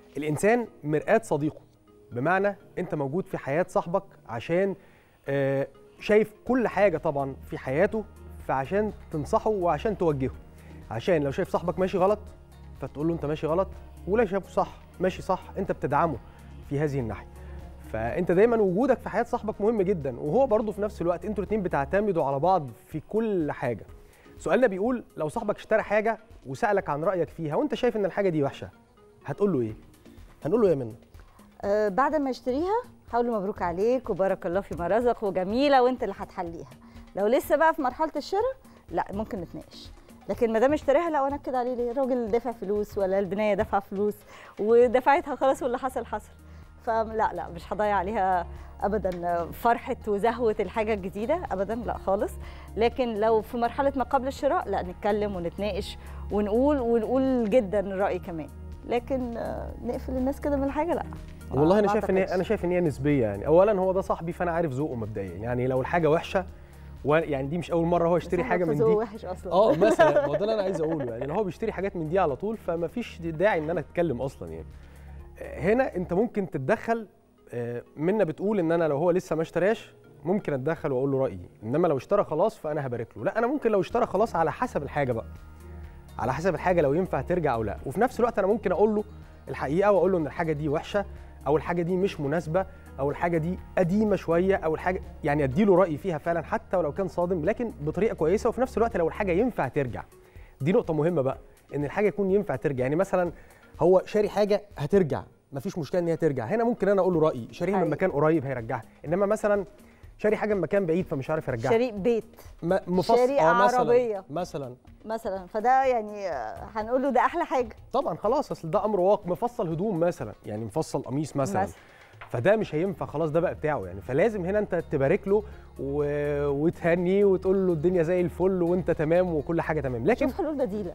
الانسان مرآة صديقه بمعنى انت موجود في حياه صاحبك عشان آه، شايف كل حاجه طبعا في حياته فعشان تنصحه وعشان توجهه عشان لو شايف صاحبك ماشي غلط فتقول له انت ماشي غلط ولا شايفه صح ماشي صح انت بتدعمه في هذه الناحيه فانت دايما وجودك في حياه صاحبك مهم جدا وهو برضه في نفس الوقت انتوا الاثنين بتعتمدوا على بعض في كل حاجه سؤالنا بيقول لو صاحبك اشترى حاجه وسالك عن رايك فيها وانت شايف ان الحاجه دي وحشه هتقول له ايه هنقول له ايه يا منى آه بعد ما يشتريها هقول مبروك عليك وبارك الله فيما رزق وجميله وانت اللي هتحليها لو لسه بقى في مرحله الشراء لا ممكن نتناقش لكن ما دام اشتراها لا وانا كده عليه ليه الراجل دافع فلوس ولا البنايه دافعه فلوس ودفعتها خلاص واللي حصل حصل فلا لا مش هضيع عليها ابدا فرحه وزهوه الحاجه الجديده ابدا لا خالص لكن لو في مرحله ما قبل الشراء لا نتكلم ونتناقش ونقول ونقول جدا الراي كمان لكن آه، نقفل الناس كده من الحاجه لا والله ما انا شايف ان هي- أعتقدش. انا شايف ان هي نسبيه يعني اولا هو ده صاحبي فانا عارف ذوقه مبدئيا يعني لو الحاجه وحشه و يعني دي مش اول مره هو يشتري بس حاجه إحنا من في ذوق دي وحش اصلا اه مثلا ما هو ده اللي انا عايز اقوله يعني لو هو بيشتري حاجات من دي على طول فما فيش داعي ان انا اتكلم اصلا يعني آه، هنا انت ممكن تتدخل آه، منا بتقول ان انا لو هو لسه ما اشتراش ممكن اتدخل واقول له رايي انما لو اشترى خلاص فانا هبارك له لا انا ممكن لو اشترى خلاص على حسب الحاجه بقى على حسب الحاجه لو ينفع ترجع او لا وفي نفس الوقت انا ممكن اقول له الحقيقه واقول له ان الحاجه دي وحشه او الحاجه دي مش مناسبه او الحاجه دي قديمه شويه او الحاجه يعني اديله رايي فيها فعلا حتى ولو كان صادم لكن بطريقه كويسه وفي نفس الوقت لو الحاجه ينفع ترجع دي نقطه مهمه بقى ان الحاجه يكون ينفع ترجع يعني مثلا هو شاري حاجه هترجع مفيش مشكله ان هي ترجع هنا ممكن انا اقول له رايي شاريها من أيوة. مكان قريب هيرجعها انما مثلا شاري حاجه من مكان بعيد فمش عارف يرجعها شريك بيت ما- مفصل شاري آه، مثلاً- عربية. مثلا مثلا فده يعني آه، هنقول له ده احلى حاجه طبعا خلاص اصل ده امر واقع مفصل هدوم مثلا يعني مفصل قميص مثلا مثلا. فده مش هينفع خلاص ده بقى بتاعه يعني فلازم هنا انت تبارك له و... وتهنيه وتقول له الدنيا زي الفل وانت تمام وكل حاجه تمام لكن شوف حلول بديله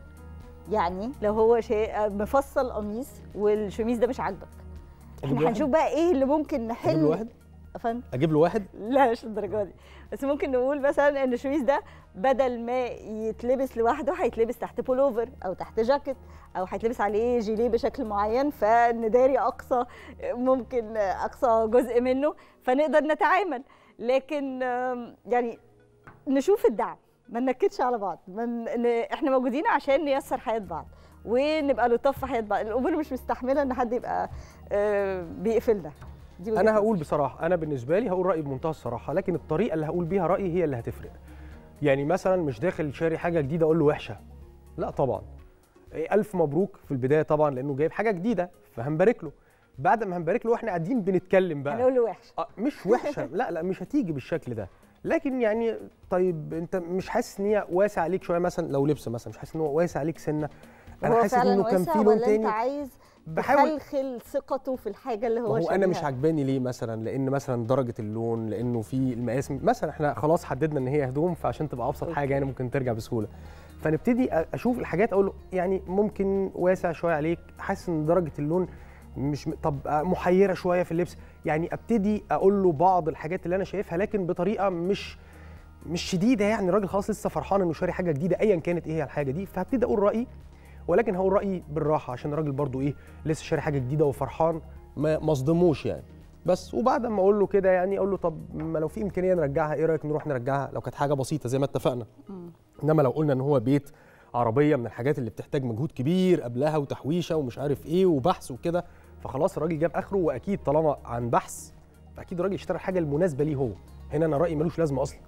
يعني لو هو شيء مفصل قميص والشميس ده مش عاجبك أجيب له احنا واحد؟ هنشوف بقى ايه اللي ممكن نحل اجيب له واحد أفن؟ اجيب له واحد لا مش الدرجه دي بس ممكن نقول مثلا ان الشميس ده بدل ما يتلبس لوحده هيتلبس تحت بولوفر او تحت جاكيت او هيتلبس عليه جيليه بشكل معين فنداري اقصى ممكن اقصى جزء منه فنقدر نتعامل لكن آم، يعني نشوف الدعم ما ننكدش على بعض ما ن- ن- احنا موجودين عشان نيسر حياه بعض ونبقى لطاف في حياه بعض الامور مش مستحمله ان حد يبقى آه، بيقفلنا دي وجهة انا نظري. هقول بصراحه انا بالنسبه لي هقول رايي بمنتهى الصراحه لكن الطريقه اللي هقول بيها رايي هي اللي هتفرق يعني مثلا مش داخل شاري حاجه جديده اقول له وحشه لا طبعا إيه، الف مبروك في البدايه طبعا لانه جايب حاجه جديده فهنبارك له بعد ما هنبارك له واحنا قاعدين بنتكلم بقى هنقول له وحش آه، مش وحشه لا لا مش هتيجي بالشكل ده لكن يعني طيب انت مش حاسس ان هي واسع عليك شويه مثلا لو لبس مثلا مش حاسس ان هو واسع عليك سنه انا هو حاسس فعلا انه كان واسع في لون ولا انت تاني عايز بحاول تخلخل ثقته في الحاجه اللي ما هو هو انا مش شاريها. عجباني ليه مثلا لان مثلا درجه اللون لانه في المقاس مثلا احنا خلاص حددنا ان هي هدوم فعشان تبقى ابسط حاجه يعني ممكن ترجع بسهوله فنبتدي أ- اشوف الحاجات اقول له يعني ممكن واسع شويه عليك حاسس ان درجه اللون مش م- طب آه، محيره شويه في اللبس يعني ابتدي اقول له بعض الحاجات اللي انا شايفها لكن بطريقه مش مش شديده يعني الراجل خلاص لسه فرحان انه شاري حاجه جديده ايا كانت ايه هي الحاجه دي فهبتدي اقول رايي ولكن هقول رايي بالراحه عشان الراجل برضو ايه لسه شاري حاجه جديده وفرحان ما ما اصدموش يعني بس وبعد ما اقول له كده يعني اقول له طب ما لو في امكانيه نرجعها ايه رايك نروح نرجعها لو كانت حاجه بسيطه زي ما اتفقنا انما لو قلنا ان هو بيت عربيه من الحاجات اللي بتحتاج مجهود كبير قبلها وتحويشه ومش عارف ايه وبحث وكده فخلاص الراجل جاب اخره واكيد طالما عن بحث فاكيد الراجل اشترى الحاجه المناسبه ليه هو هنا انا رايي ملوش لازمه اصلا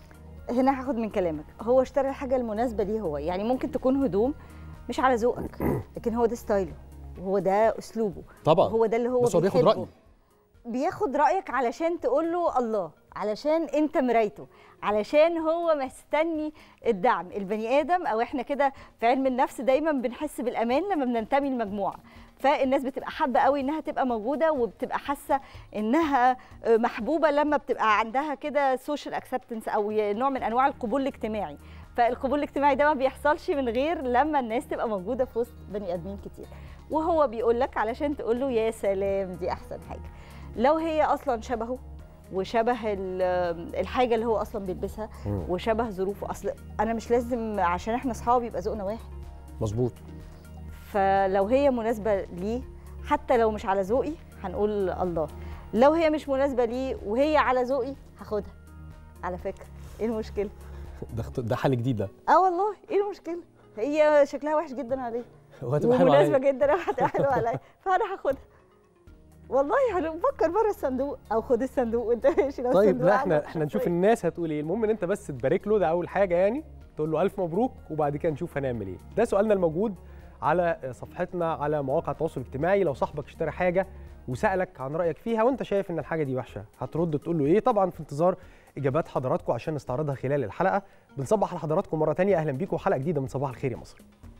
هنا هاخد من كلامك هو اشترى الحاجه المناسبه ليه هو يعني ممكن تكون هدوم مش على ذوقك لكن هو ده ستايله وهو ده اسلوبه طبعا هو ده اللي هو بس هو بياخد بيحبه. رايي بياخد رايك علشان تقول له الله علشان انت مرايته علشان هو مستني الدعم البني ادم او احنا كده في علم النفس دايما بنحس بالامان لما بننتمي لمجموعه فالناس بتبقى حابه قوي انها تبقى موجوده وبتبقى حاسه انها محبوبه لما بتبقى عندها كده سوشيال اكسبتنس او نوع من انواع القبول الاجتماعي فالقبول الاجتماعي ده ما بيحصلش من غير لما الناس تبقى موجوده في وسط بني ادمين كتير وهو بيقول لك علشان تقول له يا سلام دي احسن حاجه لو هي اصلا شبهه وشبه ال- الحاجه اللي هو اصلا بيلبسها مم. وشبه ظروفه اصل انا مش لازم عشان احنا اصحاب يبقى ذوقنا واحد مظبوط فلو هي مناسبه ليه حتى لو مش على ذوقي هنقول الله لو هي مش مناسبه لي وهي على ذوقي هاخدها على فكره ايه المشكله ده اخت- ده حل جديد ده اه والله ايه المشكله هي شكلها وحش جدا عليه هو هتبقى حلوة ومناسبه عليا. جدا وهتبقى حلوه عليا فانا هاخدها والله هنفكر بره الصندوق او خد الصندوق وانت ماشي لو طيب الصندوق لا احنا عندك احنا نشوف شخصية. الناس هتقول ايه المهم ان انت بس تبارك له ده اول حاجه يعني تقول له الف مبروك وبعد كده نشوف هنعمل ايه ده سؤالنا الموجود على صفحتنا على مواقع التواصل الاجتماعي لو صاحبك اشترى حاجه وسالك عن رايك فيها وانت شايف ان الحاجه دي وحشه هترد تقول له ايه طبعا في انتظار اجابات حضراتكم عشان نستعرضها خلال الحلقه بنصبح على حضراتكم مره تانية اهلا بيكم وحلقه جديده من صباح الخير يا مصر